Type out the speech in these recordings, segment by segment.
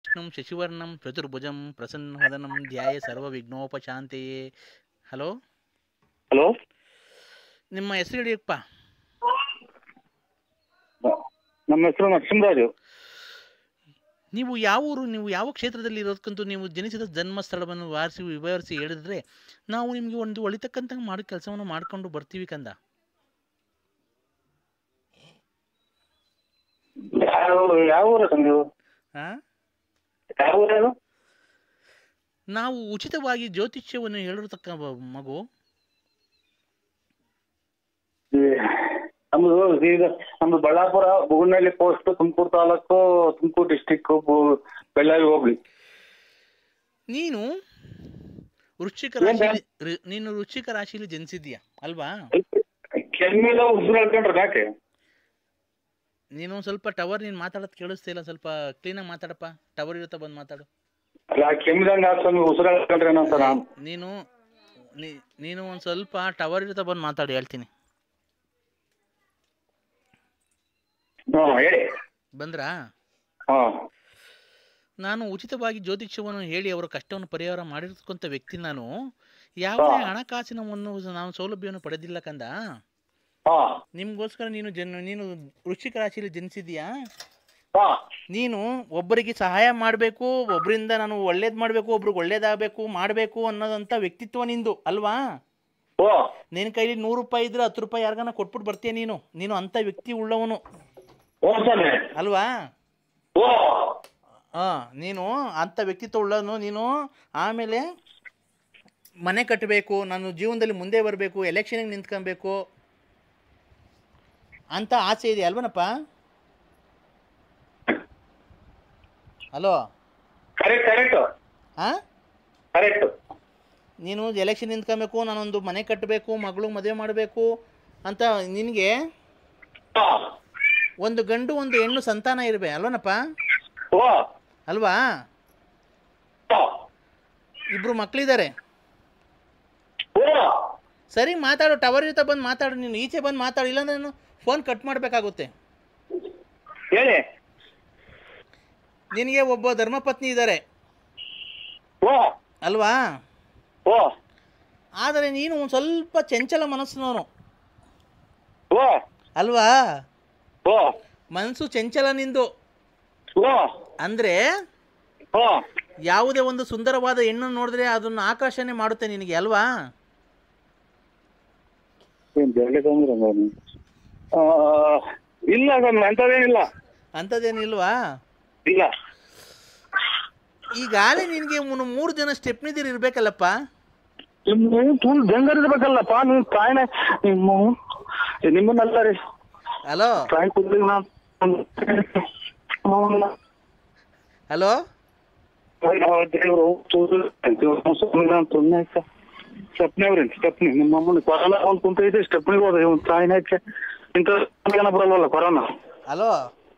ವಿಷ್ಣುಂ ಶಶಿವರ್ಣಂ ಚತುರ್ಭುಜಂ ಪ್ರಸನ್ನವದನಂ ಧ್ಯಾಯ ಸರ್ವವಿಘ್ನೋಪಶಾಂತೆಯೇ hello hello ನಿಮ್ಮ ಹೆಸರು ಹೇಳಿಯಪ್ಪ ನಮ್ಮ ಹೆಸರು ನರಸಿಂಹರಾಜು ನೀವು ಯಾವ ಊರು ನೀವು ಯಾವ ಕ್ಷೇತ್ರದಲ್ಲಿ ಇರೋದಕ್ಕಂತೂ ನೀವು ಜನಿಸಿದ ಜನ್ಮ ಸ್ಥಳವನ್ನು ವಾರಿಸಿ ವಿವರಿಸಿ ಹೇಳಿದ್ರೆ ನಾವು ನಿಮಗೆ ಒಂದು ಒಳಿತಕ್ಕಂತ ಮಾಡೋ ಕೆಲಸವನ್ನು ಮಾಡ್ಕೊಂಡು ಬರ್ತೀವಿ ಕಂದ ಯಾವ ಯಾವ ಊರ ನೀವು ಆ? ಯಾವ ಊರದು ನಾವು ಉಚಿತವಾಗಿ ಜ್ಯೋತಿಷ್ಯವನ್ನು ಹೇಳಿರ್ತಕ್ಕ ಬ- ಮಗು ನಮ್ದು ಈಗ ನಮ್ದು ಬಳ್ಳಾಪುರ ಬುಗುನಹಳ್ಳಿ ಪೋಸ್ಟ್ ತುಮಕೂರು ತಾಲೂಕು ತುಮಕೂರು ಡಿಸ್ಟಿಕ್ ಬೆಳ್ಳಾರಿ ಹೋಗ್ಲಿ ನೀನು ವೃಶ್ಚಿಕ ಏನ್ ರಾಶಿಲಿ ರಿ- ನೀನು ವೃಶ್ಚಿಕ ರಾಶಿಲಿ ಜನಿಸಿದ್ಯಾ ಅಲ್ವಾ ಕೆಮ್ಮಿಲ್ಲ ಉಸಿರು ಹೇಳ್ಕೊಂಡ್ರೆ ಯಾಕೆ ನೀನು ಸ್ವಲ್ಪ ಟವರ್ ನೀನು ಮಾತಾಡೋದು ಕೇಳಿಸ್ತಾ ಇಲ್ಲ ಸ್ವಲ್ಪ ಕ್ಲೀನಾಗಿ ಮಾತಾಡಪ್ಪ ಟವರ್ ಇರುತ್ತೆ ಬಂದು ಮಾತಾಡು ಅಲ್ಲ ಕೆಮ್ಮಿದಂಗ ಸ್ವಾಮಿ ಉಸಿರು ಹೇಳ್ಕೊಂಡ್ರೆ ಏನಂತ ನಾನು ನೀನು ನೀ- ನೀನು ಒಂದು ಸ್ವಲ್ಪ ಟವರ್ ಇರುತ್ತೆ ಬಂದು ಮಾತಾಡು ಹೇಳ್ತೀನಿ ಹ್ಮ್ ಹೇಳಿ ಬಂದ್ರಾ ಹಾ ನಾನು ಉಚಿತವಾಗಿ ಜ್ಯೋತಿಷ್ಯವನ್ನು ಹೇಳಿ ಅವರ ಕಷ್ಟವನ್ನು ಪರಿಹಾರ ಮಾಡಿರ್ತಕ್ಕಂಥ ವ್ಯಕ್ತಿ ನಾನು ಯಾವುದೇ ಹಾ. ಹಣಕಾಸಿನ ಒಂದು ನಾನು ಸೌಲಭ್ಯವನ್ನು ಪಡೆದಿಲ್ಲ ಕಂದ ಹಾ ನಿಮಗೋಸ್ಕರ ನೀನು ಜನ್ ನೀನು ವೃಶ್ಚಿಕ ರಾಶಿಯಲ್ಲಿ ಜನಿಸಿದ್ಯಾ ಹಾ ನೀನು ಒಬ್ಬರಿಗೆ ಸಹಾಯ ಮಾಡಬೇಕು ಒಬ್ಬರಿಂದ ನಾನು ಒಳ್ಳೇದು ಮಾಡಬೇಕು ಒಬ್ರಿಗೆ ಒಳ್ಳೇದಾಗಬೇಕು ಮಾಡಬೇಕು ಅನ್ನೋದಂಥ ವ್ಯಕ್ತಿತ್ವ ನಿಂದು ಅಲ್ವಾ ಓ ನಿನ್ನ ಕೈಲಿ ನೂರು ರೂಪಾಯಿ ಇದ್ರೆ ಹತ್ತು ರೂಪಾಯಿ ಯಾರಿಗಾನ ಕೊಟ್ಬಿಟ್ಟು ಬರ್ತೀಯ ನೀನು ನೀನು ಅಂಥ ವ್ಯಕ್ತಿ ಉಳ್ಳವನು ಓ ಸ್ವಾಮಿ ಅಲ್ವಾ ಓ ಹಾಂ ನೀನು ಅಂಥ ವ್ಯಕ್ತಿತ್ವ ಉಳ್ಳವನು ನೀನು ಆಮೇಲೆ ಮನೆ ಕಟ್ಟಬೇಕು ನಾನು ಜೀವನದಲ್ಲಿ ಮುಂದೆ ಬರಬೇಕು ಎಲೆಕ್ಷನಿಗೆ ನಿಂತ್ಕೊಬೇಕು ಅಂತ ಆಸೆ ಇದೆ ಅಲ್ವನಪ್ಪ ಹಲೋ ಕರೆಕ್ಟ್ ಕರೆಕ್ಟ್ ಹಾಂ ಕರೆಕ್ಟ್ ನೀನು ಎಲೆಕ್ಷನ್ ನಿಂತ್ಕೊಬೇಕು ನಾನೊಂದು ಮನೆ ಕಟ್ಟಬೇಕು ಮಗಳು ಮದುವೆ ಮಾಡಬೇಕು ಅಂತ ನಿನಗೆ ಹಾ ಒಂದು ಗಂಡು ಒಂದು ಹೆಣ್ಣು ಸಂತಾನ ಇರবে ಅಲ್ವನಪ್ಪ ಓ ಅಲ್ವಾ ಓ ಇಬ್ಬರು ಮಕ್ಕಳಿದ್ದಾರೆ ಓ ಸರಿ ಮಾತಾಡು ಟವರ್ ಇರ್ತಾ ಬಂದು ಮಾತಾಡು ನೀನು ಈಚೆ ಬಂದು ಮಾತಾಡು ಇಲ್ಲಾಂದ್ರೆ ನಾನು ಫೋನ್ ಕಟ್ ಮಾಡಬೇಕಾಗುತ್ತೆ ಹೇಳಿ ನಿನಗೆ ಒಬ್ಬ ಧರ್ಮಪತ್ನಿ ಇದ್ದಾರೆ ಓ ಅಲ್ವಾ ಓ ಆದರೆ ನೀನು ಒಂದು ಸ್ವಲ್ಪ ಚಂಚಲ ಮನಸ್ಸಿನವನು ಓ ಅಲ್ವಾ ಓ ಮನಸ್ಸು ಚಂಚಲ ನಿಂದು ಓ ಅಂದರೆ ಓ ಯಾವುದೇ ಒಂದು ಸುಂದರವಾದ ಹೆಣ್ಣನ್ನು ನೋಡಿದ್ರೆ ಅದನ್ನು ಆಕರ್ಷಣೆ ಮಾಡುತ್ತೆ ನಿನಗೆ ಅಲ್ವಾ ಏನ್ ಬೆಳ್ಳಿ ತೊಂದ್ರೆ ಅವ್ನು. ಆ, ಇಲ್ಲ ಸ್ವಾಮಿ ಅಂಥದ್ದೇನಿಲ್ಲ ಅಂಥದ್ದೇನಿಲ್ವಾ ಇಲ್ಲ ಈಗಾಗಲೇ ನಿನಗೆ ಮೂರು ಜನ ಸ್ಟೆಪ್ನಿದಿರು ಇರಬೇಕಲ್ಲಪ್ಪ ನಿಮ್ಮ ತುಳು ಜಂಗರ್ ಇರ್ಬೇಕಲ್ಲಪ್ಪ ನೀವು ತಾಯಿನ ನಿಮ್ಮ ನಿಮ್ಮನ್ನಲ್ಲ ರೀ ಹಲೋ ತಾಯಿ ಕುದ್ರಿ ಹಲೋ ದೇವರು ಸುಮ್ಮನೆ ಸ್ಟೆಪ್ನಿ ಅವ್ರಿ ಸ್ಟೆಪ್ನಿ ನಿಮ್ಮ ಅಮ್ಮನ ಕೊರೋನಾ ಒಂದು ಕುಂತೈತಿ ಸ್ಟೆಪ್ನಿಗೆ ಹೋದ ಇವ್ನು ತಾಯಿನ ಹೆಚ್ಚೆ ಇಂಥ ಜನ ಬರಲ್ವಲ್ಲ ಕೊರೋನಾ ಹಲೋ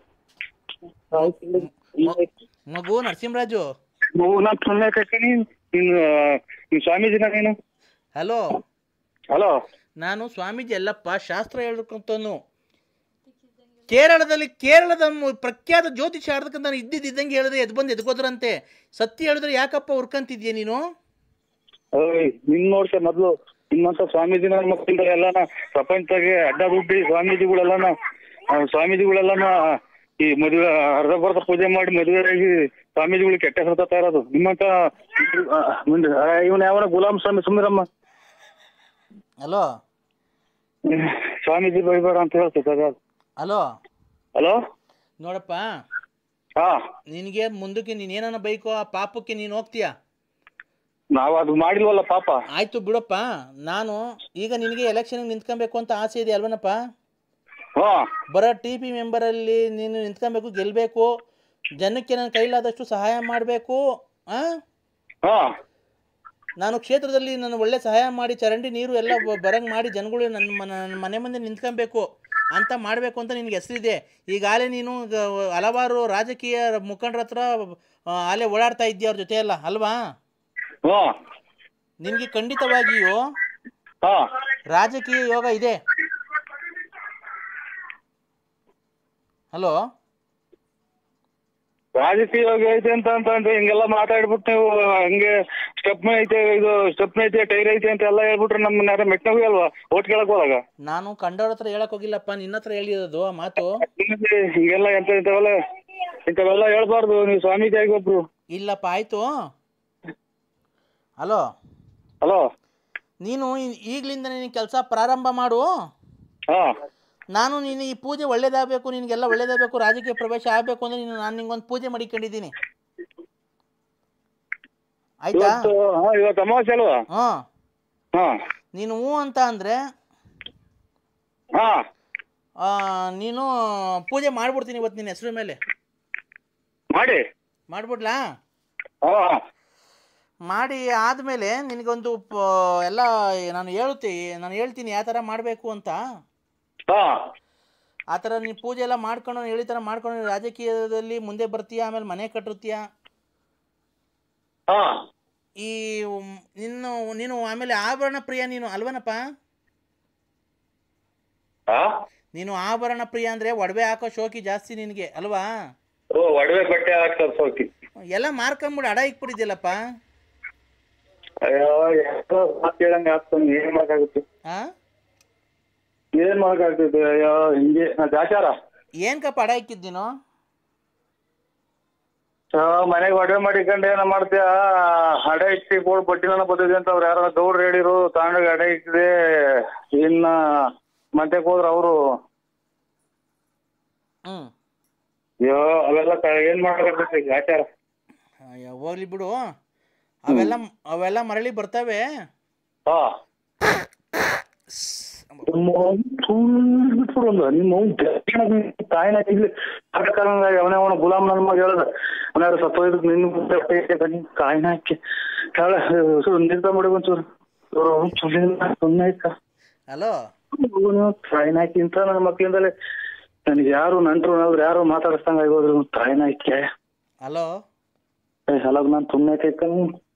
ಮಗು ನರಸಿಂಹರಾಜು ನಾನು ಸುಮ್ಮನೆ ಕಟ್ಟಿನಿ ನೀನು ನೀನು ಸ್ವಾಮೀಜಿನ ನೀನು ಹಲೋ ಹಲೋ ನಾನು ಸ್ವಾಮೀಜಿ ಅಲ್ಲಪ್ಪ ಶಾಸ್ತ್ರ ಹೇಳ್ಕೊಂತನು ಕೇರಳದಲ್ಲಿ ಕೇರಳದ ಮ- ಪ್ರಖ್ಯಾತ ಜ್ಯೋತಿಷ ಆಡ್ದಕ್ಕಂತ ನಾನು ಇದ್ದಿದ್ದಂಗೆ ಹೇಳಿದ್ರೆ ಎದ್ ಬಂದು ಎದ್ಕೋದ್ರಂತೆ ಸತ್ಯ ಹೇಳಿದ್ರೆ ಯಾಕಪ್ಪ ಹುರ್ಕಂತಿದ್ಯಾ ನೀನು ಓಯ್ ನಿನ್ ನೋಡ್ಸ ಮೊದ್ಲು ನಿಮ್ಮಂತ ಸ್ವಾಮೀಜಿನ ಮಕ್ಕಳ ಎಲ್ಲಾನ ಪ್ರಪಂಚದಾಗೆ ಅಡ್ಡ ದುಡ್ಡಿ ಸ್ವಾಮೀಜಿಗಳೆಲ್ಲನ ಆ, ಸ್ವಾಮೀಜಿಗಳೆಲ್ಲನ ಈ ಮದುವೆ ಅರ್ಧ ಬರ್ಧ ಪೂಜೆ ಮಾಡಿ ಮದುವೆ ಆಗಿ ಸ್ವಾಮೀಜಿಗಳು ಕೆಟ್ಟ ಹೆಸರು ತರ್ತಾ ಇರೋದು ನಿಮ್ಮಂತ ಇವನ್ ಯಾವನ ಗುಲಾಮ್ ಸ್ವಾಮಿ ಸುಮ್ಮಿರಮ್ಮ ಹಲೋ ಸ್ವಾಮೀಜಿ ಬೈಬೇಡ ಅಂತ ಹೇಳ್ತದ ಹಲೋ ಹಲೋ ನೋಡಪ್ಪ ಹಾ ನಿನಗೆ ಮುಂದಕ್ಕೆ ನೀನೇನ ಬೈಕೋ ಆ ಪಾಪಕ್ಕೆ ನೀನು ಹೋಗ್ತೀಯಾ ನಾವ್ ಅದು ಮಾಡಿಲ್ವಲ್ಲ ಪಾಪ ಆಯ್ತು ಬಿಡಪ್ಪ ನಾನು ಈಗ ನಿನಗೆ ಎಲೆಕ್ಷನ್ಗೆ ನಿಂತ್ಕೊಬೇಕು ಅಂತ ಆಸೆ ಇದೆ ಅಲ್ವನಪ್ಪ ಹಾ ಬರೋ ಟಿ ಪಿ ಮೆಂಬರಲ್ಲಿ ನೀನು ನಿಂತ್ಕೊಬೇಕು ಗೆಲ್ಲಬೇಕು ಜನಕ್ಕೆ ನನ್ನ ಕೈಲಾದಷ್ಟು ಸಹಾಯ ಮಾಡಬೇಕು ಹಾಂ ಹಾ ನಾನು ಕ್ಷೇತ್ರದಲ್ಲಿ ನಾನು ಒಳ್ಳೆ ಸಹಾಯ ಮಾಡಿ ಚರಂಡಿ ನೀರು ಎಲ್ಲ ಬ- ಬರಂಗ್ ಮಾಡಿ ಜನಗಳು ನನ್ನ ಮ- ನನ್ನ ಮನೆ ಮುಂದೆ ನಿಂತ್ಕೊಬೇಕು ಅಂತ ಮಾಡಬೇಕು ಅಂತ ನಿನಗೆ ಹೆಸರಿದೆ ಈಗಾಗಲೇ ನೀನು ಗ- ಹಲವಾರು ರಾಜಕೀಯ ಮುಖಂಡರ ಹತ್ರ ಆ, ಅಲ್ಲೇ ಓಡಾಡ್ತಾ ಇದ್ದೀಯ ಅವ್ರ ಜೊತೆ ಎಲ್ಲ ಅಲ್ವಾ ಹಾ ನಿನಗೆ ಖಂಡಿತವಾಗಿಯೂ ಹಾ ರಾಜಕೀಯ ಯೋಗ ಇದೆ ಹಲೋ ರಾಜಕೀಯವಾಗಿ ಐತೆ ಅಂತ ಅಂತ ಅಂತ ಹಿಂಗೆಲ್ಲ ಮಾತಾಡ್ಬಿಟ್ಟು ನೀವು ಹಂಗೆ ಸ್ಟೆಪ್ನ ಐತೆ ಇದು ಸ್ಟೆಪ್ನ ಐತೆ ಟೈರ್ ಐತೆ ಅಂತ ಎಲ್ಲ ಹೇಳ್ಬಿಟ್ರೆ ನಮ್ಮನ್ನ ಯಾರ ಮೆಟ್ನೋಗಿ ಅಲ್ವಾ ಓಟ್ ಕೇಳಕ್ ಹೋದಾಗ ನಾನು ಕಂಡವ್ರ ಹತ್ರ ಹೇಳಕ್ ಹೋಗಿಲ್ಲಪ್ಪ ನಿನ್ನ ಹತ್ರ ಹೇಳಿರೋದು ಆ ಮಾತು ನಿಮಗೆ ಹಿಂಗೆಲ್ಲ ಎಂತ ಇಂಥವೆಲ್ಲ ಇಂಥವೆಲ್ಲ ಹೇಳ್ಬಾರ್ದು ನೀವು ಸ್ವಾಮೀಜಿ ಆಗಿ ಒಬ್ರು ಇಲ್ಲಪ್ಪ ಆಯಿತು ಹಲೋ ಹಲೋ ನೀನು ಈ- ಈಗ್ಲಿಂದ ನೀನು ಕೆಲಸ ಪ್ರಾರಂಭ ಮಾಡು ಹಾ ನಾನು ನೀನು ಈ ಪೂಜೆ ಒಳ್ಳೇದಾಗಬೇಕು ನಿನಗೆಲ್ಲ ಒಳ್ಳೇದಾಗಬೇಕು ರಾಜಕೀಯ ಪ್ರವೇಶ ಆಗಬೇಕು ಅಂದ್ರೆ ನೀನು ನಾನು ನಿಂಗೊಂದು ಪೂಜೆ ಮಾಡಿಕೊಂಡಿದ್ದೀನಿ ಆಯ್ತಾ ಇವತ್ತು ಹಾ ಇವತ್ತು ಅಮಾವಾಸ್ಯೆ ಅಲ್ವಾ ಹಾಂ ಹಾ ನೀನು ಹ್ಞೂ ಅಂತ ಅಂದರೆ ಹಾ ನೀನು ಪೂಜೆ ಮಾಡ್ಬಿಡ್ತೀನಿ ಇವತ್ತು ನಿನ್ನ ಹೆಸರು ಮೇಲೆ ಮಾಡಿ ಮಾಡ್ಬಿಡ್ಲಾ ಹಾ ಮಾಡಿ ಆದಮೇಲೆ ನಿನಗೊಂದು ಪ ಎಲ್ಲ ನಾನು ಹೇಳುತ್ತೆ ನಾನು ಹೇಳ್ತೀನಿ ಯಾವ ಥರ ಮಾಡಬೇಕು ಅಂತ ಹಾ ಆ ಥರ ನೀನು ಪೂಜೆ ಎಲ್ಲ ಮಾಡ್ಕೊಂಡು ಹೇಳಿ ಥರ ಮಾಡ್ಕೊಂಡು ರಾಜಕೀಯದಲ್ಲಿ ಮುಂದೆ ಬರ್ತೀಯ ಆಮೇಲೆ ಮನೆ ಕಟ್ಟಿರ್ತೀಯ ಹಾ ಈ ಉಮ್, ನಿನ್ನು ನೀನು ಆಮೇಲೆ ಆಭರಣ ಪ್ರಿಯ ನೀನು ಅಲ್ವನಪ್ಪ ಹಾ ನೀನು ಆಭರಣ ಪ್ರಿಯ ಅಂದರೆ ಒಡವೆ ಹಾಕೋ ಶೋಕಿ ಜಾಸ್ತಿ ನಿನಗೆ ಅಲ್ವಾ ಓ ಒಡವೆ ಬಟ್ಟೆ ಹಾಕ್ತಾರೆ ಸೋಕಿ ಎಲ್ಲ ಮಾರ್ಕೊಂಬಿಡು ಅಡ ಇಕ್ಬಿಟ್ಟಿದ್ಯಲ್ಲಪ್ಪ ಅಯ್ಯೋ ಯಾಕೋ ಮಾತ್ ಕೇಳಂಗೆ ಆಗ್ತಾನೆ ಏನ್ ಮಾಡಕ್ಕಾಗುತ್ತೆ ಹಾಂ ಏನ್ ಮಾಡಕ್ಕಾಗ್ತದೆ ಅಯ್ಯೋ ಹಿಂಗೆ ಅದ್ ಆಚಾರ ಏನಕ್ಕಪ್ಪ ಅಡ ಇಕ್ಕಿದ್ದು ನೀನು ಆ, ಮನೆಗ್ ಒಡವೆ ಮಾಡಿಕೊಂಡು ಏನ ಮಾಡ್ತೀಯ ಹಡೆ ಇಟ್ಟಿ ಬೋಳ್ ಬಡ್ಡಿನ ಬರ್ತದೆ ಅಂತ ಅವ್ರು ಯಾರ ಗೌಡ್ರು ಹೇಳಿರು ತಾಂಡಾಗ ಹಡೆ ಇಟ್ಟಿದೆ ಇನ್ನ ಮಂತ್ಯಕ್ ಹೋದ್ರ ಅವರು ಹ್ಞೂ ಅಯ್ಯೋ ಅವೆಲ್ಲ ಕ- ಏನ್ ಮಾಡಕ್ಕಾಗ್ತದೆ ಈಗ ಆಚಾರ ಅಯ್ಯೋ ಹೋಗ್ಲಿ ಬಿಡು ಅವೆಲ್ಲ ಅವೆಲ್ಲ ಮರಳಿ ಬರ್ತವೆ ಹಾ ಬಿಟ್ಬಿಡು ಒಂದು ನಿಮ್ಮ ತಾಯಿನ ಇಲ್ಲಿ ಅವನೇ ಅವನ ಗುಲಾಮ್ ನನ್ನ ಮಗ ಹೇಳ್ದ ಅವನಾರು ಸತ್ತೋಯ್ದು ನಿನ್ನ ಕಾಯಿನ ಹಾಕಿ ಕಾಳ ನಿರ್ಧಾರ ಮಾಡಿ ಒಂಚೂರು ಇವ್ರು ಚುಲಿನ ಸುಮ್ಮನೆ ಇಕ್ಕ ಹಲೋ ತಾಯಿನ ಹಾಕಿ ಇಂತ ನನ್ನ ಮಕ್ಳಿಂದಲೇ ನನಗೆ ಯಾರು ನಂಟ್ರು ನಾದ್ರು ಯಾರು ಮಾತಾಡಿಸ್ದಂಗ ಆಗೋದ್ರು ತಾಯಿನ ಹಾಕಿ ಹಲೋ ಹಲೋ ನಾನು ಸುಮ್ಮನೆ ಕೈಕ